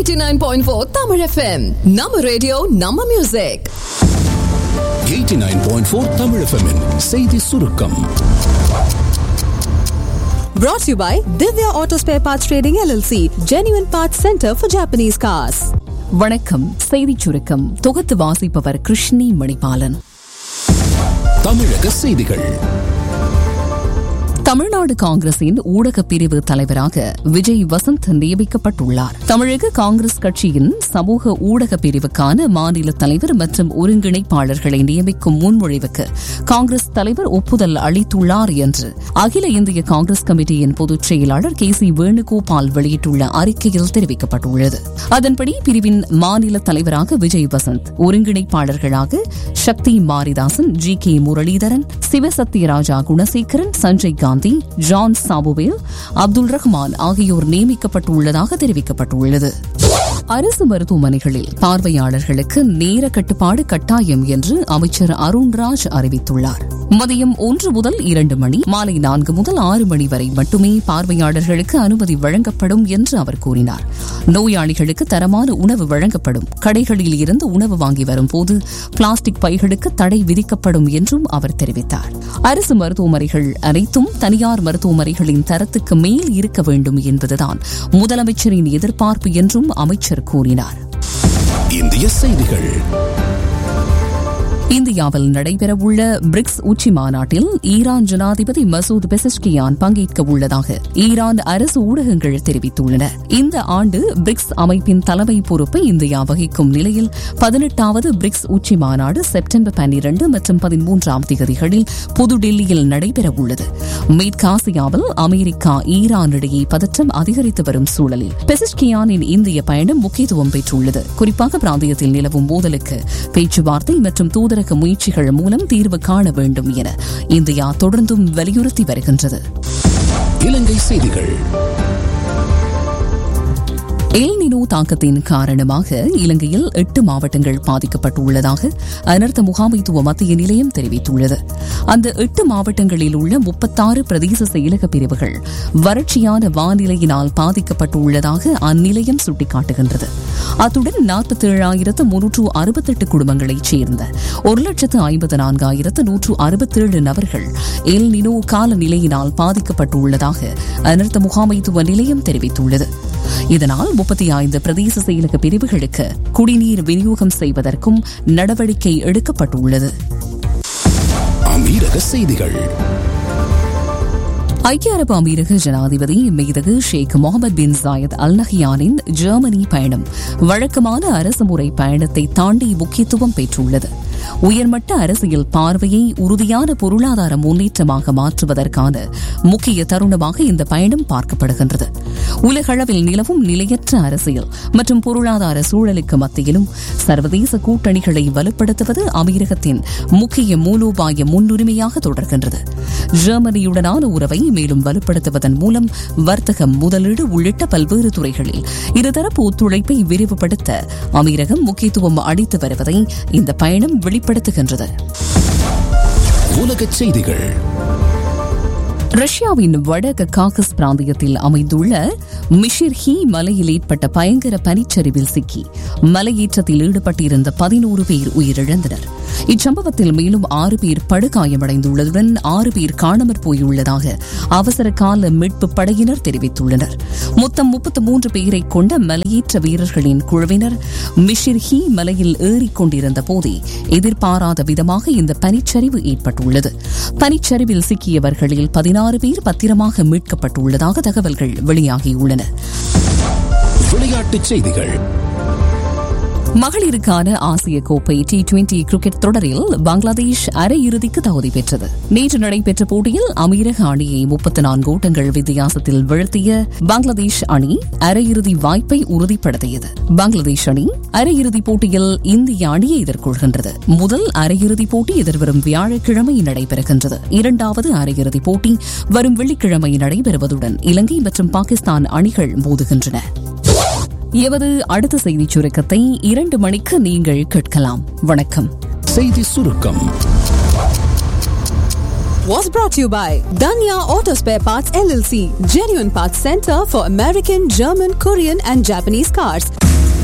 89.4 Tamil FM நம்ம radio நம்ம music 89.4 Tamil FM -இன் செய்தி சுருக்கம் brought to you by Divya Auto Spare Parts Trading LLC Genuine Parts Center for Japanese Cars வணக்கம் செய்திச் சுருக்கம் தொகுத்து வாசிப்பவர் கிருஷ்ணி மணிபாலன் தமிழக செய்திகள் தமிழ்நாடு காங்கிரசின் ஊடகப் பிரிவு தலைவராக விஜய் வசந்த் நியமிக்கப்பட்டுள்ளார் தமிழக காங்கிரஸ் கட்சியின் சமூக ஊடக பிரிவுக்கான மாநில தலைவர் மற்றும் ஒருங்கிணைப்பாளர்களை நியமிக்கும் முன்மொழிவுக்கு காங்கிரஸ் தலைவர் ஒப்புதல் அளித்துள்ளார் என்று அகில இந்திய காங்கிரஸ் கமிட்டியின் பொதுச் செயலாளர் கே சி வேணுகோபால் வெளியிட்டுள்ள அறிக்கையில் தெரிவிக்கப்பட்டுள்ளது அதன்படி பிரிவின் மாநில தலைவராக விஜய் வசந்த் ஒருங்கிணைப்பாளர்களாக Sakthi Marithasan G K Muralidharan Sivasathyaraja Gunasekaran Sanjay Gandhi John Samuel Abdul Rahman ஆகியோர் நியமிக்கப்பட்டுள்ளதாக தெரிவிக்கப்பட்டுள்ளது அரசு மருத்துவமனைகளில் பார்வையாளர்களுக்கு நேர கட்டுப்பாடு கட்டாயம் என்று அமைச்சர் அருண்ராஜ் அறிவித்துள்ளார் மதியம் ஒன்று முதல் இரண்டு மணி மாலை நான்கு முதல் ஆறு மணி வரை மட்டுமே பார்வையாளர்களுக்கு அனுமதி வழங்கப்படும் என்று அவர் கூறினார் நோயாளிகளுக்கு தரமான உணவு வழங்கப்படும் கடைகளில் இருந்து உணவு வாங்கி வரும்போது பிளாஸ்டிக் பைகளுக்கு தடை விதிக்கப்படும் என்றும் அவர் தெரிவித்தார் அரசு மருத்துவமனைகள் அனைத்தும் தனியார் மருத்துவமனைகளின் தரத்துக்கு மேல் இருக்க வேண்டும் என்பதுதான் முதலமைச்சரின் எதிர்பார்ப்பு என்றும் அமைச்சர் கூறினார் இந்திய செய்திகள் இந்தியாவில் நடைபெறவுள்ள பிரிக்ஸ் உச்சி மாநாட்டில் ஈரான் ஜனாதிபதி மசூத் பெசஷ்கியான் பங்கேற்க உள்ளதாக ஈரான் அரசு ஊடகங்கள் தெரிவித்துள்ளன இந்த ஆண்டு பிரிக்ஸ் அமைப்பின் தலைமை பொறுப்பை இந்தியா வகிக்கும் நிலையில் பதினெட்டாவது பிரிக்ஸ் உச்சி மாநாடு செப்டம்பர் பன்னிரண்டு மற்றும் பதிமூன்றாம் தேதிகளில் புதுடில்லியில் நடைபெறவுள்ளது மேற்காசியாவில் அமெரிக்கா ஈரான் இடையே பதற்றம் அதிகரித்து வரும் சூழலில் பெசஷ்கியானின் இந்திய பயணம் முக்கியத்துவம் பெற்றுள்ளது குறிப்பாக பிராந்தியத்தில் நிலவும் மோதலுக்கு பேச்சுவார்த்தை மற்றும் தூதரக முயற்சிகள் மூலம் தீர்வு காண வேண்டும் என இந்தியா தொடர்ந்தும் வலியுறுத்தி வருகின்றது இலங்கை செய்திகள் எல்னினோ தாக்கத்தின் காரணமாக இலங்கையில் எட்டு மாவட்டங்கள் பாதிக்கப்பட்டுள்ளதாக அனர்த்த முகாமைத்துவ மத்திய நிலையம் தெரிவித்துள்ளது அந்த எட்டு மாவட்டங்களில் உள்ள முப்பத்தாறு பிரதேச செயலக பிரிவுகள் வறட்சியான வானிலையினால் பாதிக்கப்பட்டுள்ளதாக அந்நிலையம் சுட்டிக்காட்டுகின்றது அத்துடன் நாற்பத்தேழாயிரத்து முன்னூற்று அறுபத்தெட்டு குடும்பங்களைச் சேர்ந்த ஒரு லட்சத்து ஐம்பத்து நான்காயிரத்து நூற்று அறுபத்தேழு நபர்கள் எல் நினோ காலநிலையினால் பாதிக்கப்பட்டுள்ளதாக அனர்த்த முகாமைத்துவ நிலையம் தெரிவித்துள்ளது இதனால் முப்பத்தி ஐந்து பிரதேச செயலக பிரிவுகளுக்கு குடிநீர் விநியோகம் செய்வதற்கும் நடவடிக்கை எடுக்கப்பட்டுள்ளது அமீரக செய்திகள் ஐக்கிய அரபு அமீரக ஜனாதிபதி மீதகு Sheikh Mohamed bin Zayed Al நஹியானின் ஜெர்மனி பயணம் வழக்கமான அரசுமுறை பயணத்தை தாண்டி முக்கியத்துவம் பெற்றுள்ளது உயர்மட்ட அரசியல் பார்வையை உறுதியான பொருளாதார முன்னேற்றமாக மாற்றுவதற்கான முக்கிய தருணமாக இந்த பயணம் பார்க்கப்படுகின்றது உலகளவில் நிலவும் நிலையற்ற அரசியல் மற்றும் பொருளாதார சூழலுக்கு மத்தியிலும் சர்வதேச கூட்டணிகளை வலுப்படுத்துவது அமீரகத்தின் முக்கிய மூலோபாய முன்னுரிமையாக தொடர்கின்றது ஜெர்மனியுடனான உறவை மேலும் வலுப்படுத்துவதன் மூலம் வர்த்தகம் முதலீடு உள்ளிட்ட பல்வேறு துறைகளில் இருதரப்பு ஒத்துழைப்பை விரிவுபடுத்த அமீரகம் முக்கியத்துவம் அளித்து வருவதை இந்த பயணம் வெளிப்படுத்துகின்றது உலகச் செய்திகள் ரஷ்யாவின் வடக்கு காக்கஸ் பிராந்தியத்தில் அமைந்துள்ள மிஷிர்ஹி மலையில் ஏற்பட்ட பயங்கர பனிச்சரிவில் சிக்கி மலையேற்றத்தில் ஈடுபட்டிருந்த பதினோரு பேர் உயிரிழந்தனர் இச்சம்பவத்தில் மேலும் ஆறு பேர் படுகாயமடைந்துள்ளதுடன் ஆறு பேர் காணாமற் போயுள்ளதாக அவசர கால மீட்பு படையினர் தெரிவித்துள்ளனர் மொத்தம் முப்பத்து மூன்று பேரை கொண்ட மலையேற்ற வீரர்களின் குழுவினர் மிஷிர்ஹி மலையில் ஏறிக்கொண்டிருந்த போதே எதிர்பாராத விதமாக இந்த பனிச்சரிவு ஏற்பட்டுள்ளது பனிச்சரிவில் சிக்கியவர்களில் பதினாறு பேர் பத்திரமாக மீட்கப்பட்டுள்ளதாக தகவல்கள் வெளியாகியுள்ளன விளையாட்டுச் செய்திகள் மகளிருக்கான ஆசிய கோப்பை டி டுவெண்டி கிரிக்கெட் தொடரில் பங்களாதேஷ் அரையிறுதிக்கு தகுதி பெற்றது நேற்று நடைபெற்ற போட்டியில் அமீரக அணியை முப்பத்தி நான்கு ஓட்டங்கள் வித்தியாசத்தில் வீழ்த்திய பங்களாதேஷ் அணி அரையிறுதி வாய்ப்பை உறுதிப்படுத்தியது பங்களாதேஷ் அணி அரையிறுதிப் போட்டியில் இந்திய அணியை எதிர்கொள்கின்றது முதல் அரையிறுதிப் போட்டி எதிர்வரும் வியாழக்கிழமை நடைபெறுகின்றது இரண்டாவது அரையிறுதிப் போட்டி வரும் வெள்ளிக்கிழமை நடைபெறுவதுடன் இலங்கை மற்றும் பாகிஸ்தான் அணிகள் மோதுகின்றன எவது அடுத்த செய்திச் சுருக்கத்தை இரண்டு மணிக்கு நீங்கள் கேட்கலாம் வணக்கம் செய்தி சுருக்கம் was brought to you by Danya Auto Spare Parts LLC, genuine parts center for American, German, Korean, and Japanese cars